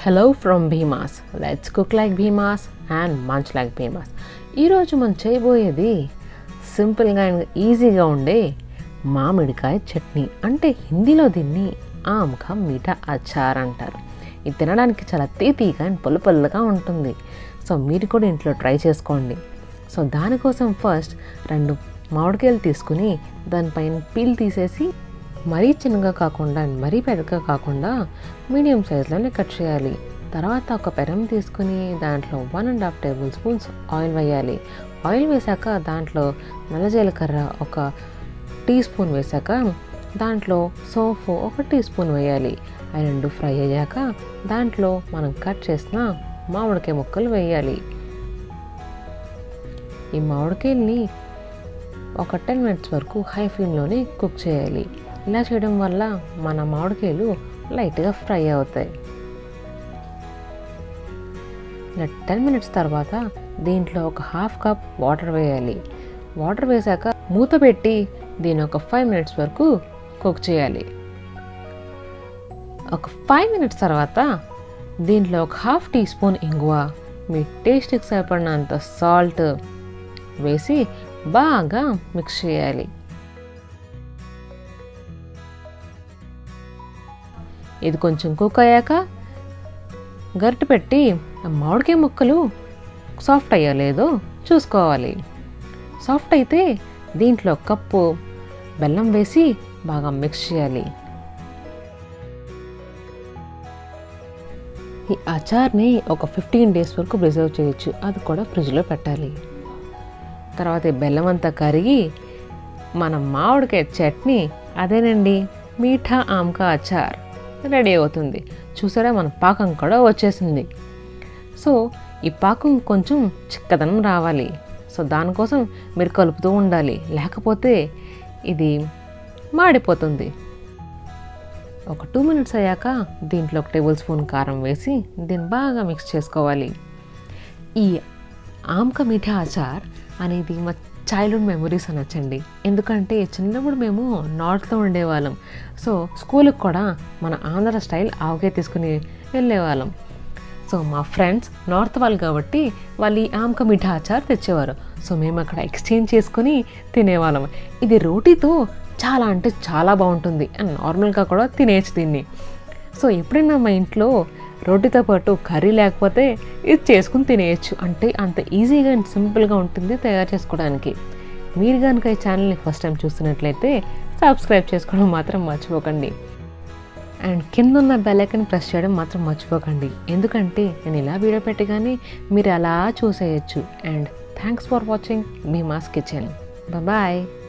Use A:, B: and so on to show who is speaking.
A: hello from Bhimas let's cook like Bhimas and munch like Bhimas ఈరోజు మనం చేయబోయేది సింపుల్గా అండ్ ఈజీగా ఉండే మామిడికాయ చట్నీ అంటే హిందీలో దీన్ని ఆమ్కా మీఠా అచార్ అంటారు ఇది తినడానికి చాలా తీతీగా అండ్ పొల్లు పొల్లుగా ఉంటుంది సో మీరు కూడా ఇంట్లో ట్రై చేసుకోండి సో దానికోసం ఫస్ట్ రెండు మామిడికాయలు తీసుకుని దానిపైన పీల్ తీసేసి మరీ చిన్నగా కాకుండా మరీ పెద్దగా కాకుండా మీడియం సైజులోనే కట్ చేయాలి తర్వాత ఒక పెరం తీసుకుని దాంట్లో one and half tablespoons oil వేయాలి ఆయిల్ వేసాక దాంట్లో నల్ల జీలకర్ర ఒక టీ స్పూన్ వేసాక దాంట్లో సోఫు ఒక టీ స్పూన్ వేయాలి అవి రెండు ఫ్రై అయ్యాక దాంట్లో మనం కట్ చేసిన మామిడికాయ ముక్కలు వేయాలి ఈ మామిడికాయల్ని ఒక టెన్ మినిట్స్ వరకు హై ఫ్లేమ్లోనే కుక్ చేయాలి ఇలా చేయడం వల్ల మన మామిడికాయలు లైట్గా ఫ్రై అవుతాయి ఇలా టెన్ మినిట్స్ తర్వాత దీంట్లో ఒక హాఫ్ కప్ వాటర్ వేయాలి వాటర్ వేసాక మూత పెట్టి దీని ఒక ఫైవ్ మినిట్స్ వరకు కుక్ చేయాలి ఒక ఫైవ్ మినిట్స్ తర్వాత దీంట్లో ఒక హాఫ్ టీ స్పూన్ ఇంగువ మీ టేస్ట్కి సరిపడినంత సాల్ట్ వేసి బాగా మిక్స్ చేయాలి ఇది కొంచెం కుక్ అయ్యాక గరిటె పెట్టి ఆ మామిడికాయ ముక్కలు సాఫ్ట్ అయ్యో లేదో చూసుకోవాలి సాఫ్ట్ అయితే దీంట్లో కప్పు బెల్లం వేసి బాగా మిక్స్ చేయాలి ఈ అచార్ని ఒక ఫిఫ్టీన్ డేస్ వరకు ప్రిజర్వ్ చేయొచ్చు అది కూడా ఫ్రిడ్జ్లో పెట్టాలి తర్వాత ఈ బెల్లం అంతా కరిగి మన మామిడికాయ చట్నీ అదేనండి మీఠా ఆమ్కా అచార్ రెడీ అవుతుంది చూసారా మన పాకం కూడా వచ్చేసింది సో ఈ పాకం కొంచెం చిక్కదనం రావాలి సో దానికోసం మీరు కలుపుతూ ఉండాలి లేకపోతే ఇది మాడిపోతుంది ఒక టూ మినిట్స్ అయ్యాక దీంట్లో ఒక టేబుల్ స్పూన్ కారం వేసి దీన్ని బాగా మిక్స్ చేసుకోవాలి ఈ ఆమ్క మీఠా అచార్ అనేది మా చైల్డ్హుడ్ మెమరీస్ అనొచ్చండి ఎందుకంటే చిన్నప్పుడు మేము నార్త్లో ఉండేవాళ్ళం సో స్కూల్కి కూడా మన ఆంధ్ర స్టైల్ ఆవకాయ తీసుకుని వెళ్ళేవాళ్ళం సో మా ఫ్రెండ్స్ నార్త్ వాళ్ళు కాబట్టి వాళ్ళు ఈ ఆమ్క మిఠా అచార్ తెచ్చేవారు సో మేము అక్కడ ఎక్స్చేంజ్ చేసుకుని తినేవాళ్ళం ఇది రోటీతో చాలా అంటే చాలా బాగుంటుంది అండ్ నార్మల్గా కూడా తినేయచ్చు దీన్ని సో ఎప్పుడైనా మా ఇంట్లో రోటీతో పాటు కర్రీ లేకపోతే ఇది చేసుకుని తినేయచ్చు అంటే అంత ఈజీగా అండ్ సింపుల్గా ఉంటుంది తయారు చేసుకోవడానికి మీరు కనుక ఈ ఛానల్ని ఫస్ట్ టైం చూస్తున్నట్లయితే సబ్స్క్రైబ్ చేసుకోవడం మాత్రం మర్చిపోకండి అండ్ కింద ఉన్న బెల్లైకన్ ప్రెస్ చేయడం మాత్రం మర్చిపోకండి ఎందుకంటే నేను ఇలా వీడియో పెట్టగానే మీరు అలా చూసేయచ్చు అండ్ థ్యాంక్స్ ఫర్ వాచింగ్ మీ మాస్ కిచెన్ బాయ్